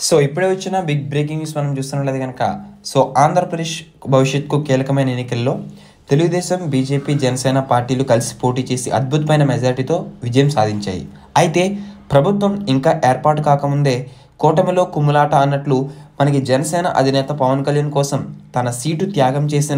so ఇప్పుడే వచ్చిన big breaking news మనం చూస్తున్నట్లయితే కనుక సో ఆంధ్రప్రదేశ్ భవిష్యత్తుకు కీలకమైన ఎన్నికల్లో తెలుగుదేశం బీజేపీ జనసేన పార్టీలు కలిసి పోటీ చేసి అద్భుతమైన మెజార్టీతో విజయం సాధించాయి అయితే ప్రభుత్వం ఇంకా ఏర్పాటు కాకముందే కూటమిలో కుమ్ములాట అన్నట్లు మనకి జనసేన అధినేత పవన్ కళ్యాణ్ కోసం తన సీటు త్యాగం చేసిన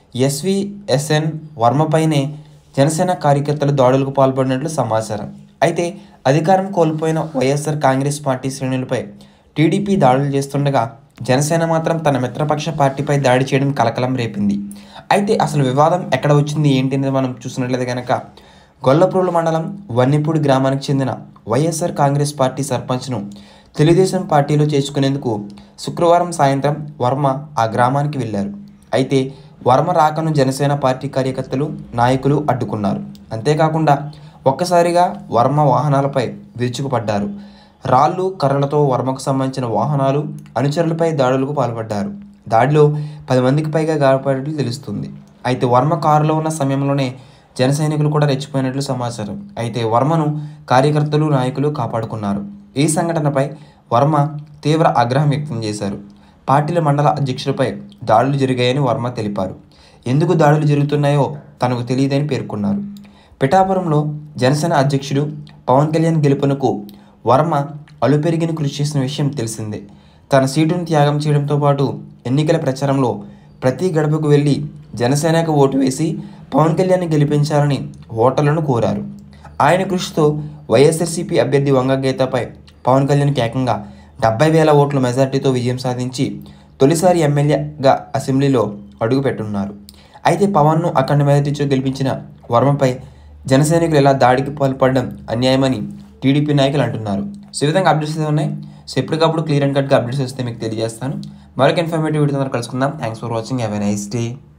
ఎస్విఎస్ఎన్ వర్మపైనే జనసేన కార్యకర్తలు దాడులకు పాల్పడినట్లు సమాచారం అయితే అధికారం కోల్పోయిన వైఎస్ఆర్ కాంగ్రెస్ పార్టీ శ్రేణులపై టీడీపీ దాడులు చేస్తుండగా జనసేన మాత్రం తన మిత్రపక్ష పార్టీపై దాడి చేయడం కలకలం రేపింది అయితే అసలు వివాదం ఎక్కడ వచ్చింది ఏంటి అనేది మనం చూసినట్లయితే కనుక గొల్లప్రోలు మండలం వన్నిపూడి గ్రామానికి చెందిన వైఎస్ఆర్ కాంగ్రెస్ పార్టీ సర్పంచ్ను తెలుగుదేశం పార్టీలో చేర్చుకునేందుకు శుక్రవారం సాయంత్రం వర్మ ఆ గ్రామానికి వెళ్ళారు అయితే వర్మ రాకను జనసేన పార్టీ కార్యకర్తలు నాయకులు అడ్డుకున్నారు అంతేకాకుండా ఒక్కసారిగా వర్మ వాహనాలపై విరుచుకుపడ్డారు రాళ్ళు కర్రలతో వర్మకు సంబంధించిన వాహనాలు అనుచరులపై దాడులకు పాల్పడ్డారు దాడిలో పది మందికి పైగా గాయపడినట్లు తెలుస్తుంది అయితే వర్మ కారులో ఉన్న సమయంలోనే జన సైనికులు కూడా రెచ్చిపోయినట్లు సమాచారం అయితే వర్మను కార్యకర్తలు నాయకులు కాపాడుకున్నారు ఈ సంఘటనపై వర్మ తీవ్ర ఆగ్రహం వ్యక్తం చేశారు పార్టీల మండల అధ్యక్షులపై దాడులు జరిగాయని వర్మ తెలిపారు ఎందుకు దాడులు జరుగుతున్నాయో తనకు తెలియదని పేర్కొన్నారు పిఠాపురంలో జనసేన అధ్యక్షుడు పవన్ కళ్యాణ్ గెలుపునకు వర్మ అలుపెరిగిన కృషి చేసిన విషయం తెలిసిందే తన సీటును త్యాగం చేయడంతో పాటు ఎన్నికల ప్రచారంలో ప్రతి గడపకు వెళ్ళి జనసేనకు ఓటు వేసి పవన్ కళ్యాణ్ గెలిపించాలని ఓటర్లను కోరారు ఆయన కృషితో వైఎస్ఆర్సీపీ అభ్యర్థి వంగ గీతపై పవన్ కళ్యాణ్కి ఏకంగా డెబ్బై వేల ఓట్ల మెజార్టీతో విజయం సాధించి తొలిసారి ఎమ్మెల్యేగా అసెంబ్లీలో అడుగుపెట్టున్నారు అయితే పవన్ను అఖండ మెజార్టీతో గెలిపించిన వర్మపై జనసైనికులు ఇలా దాడికి పాల్పడడం అన్యాయమని టీడీపీ నాయకులు అంటున్నారు సో ఈ విధంగా అప్డేట్స్ అయితే ఉన్నాయి సో ఎప్పటికప్పుడు క్లియర్ అండ్ కట్గా అప్డేట్స్ వస్తే మీకు తెలియజేస్తాను మరొక ఇన్ఫర్మేటివ్ వీడియో కలుసుకుందాం thanks for watching have a nice day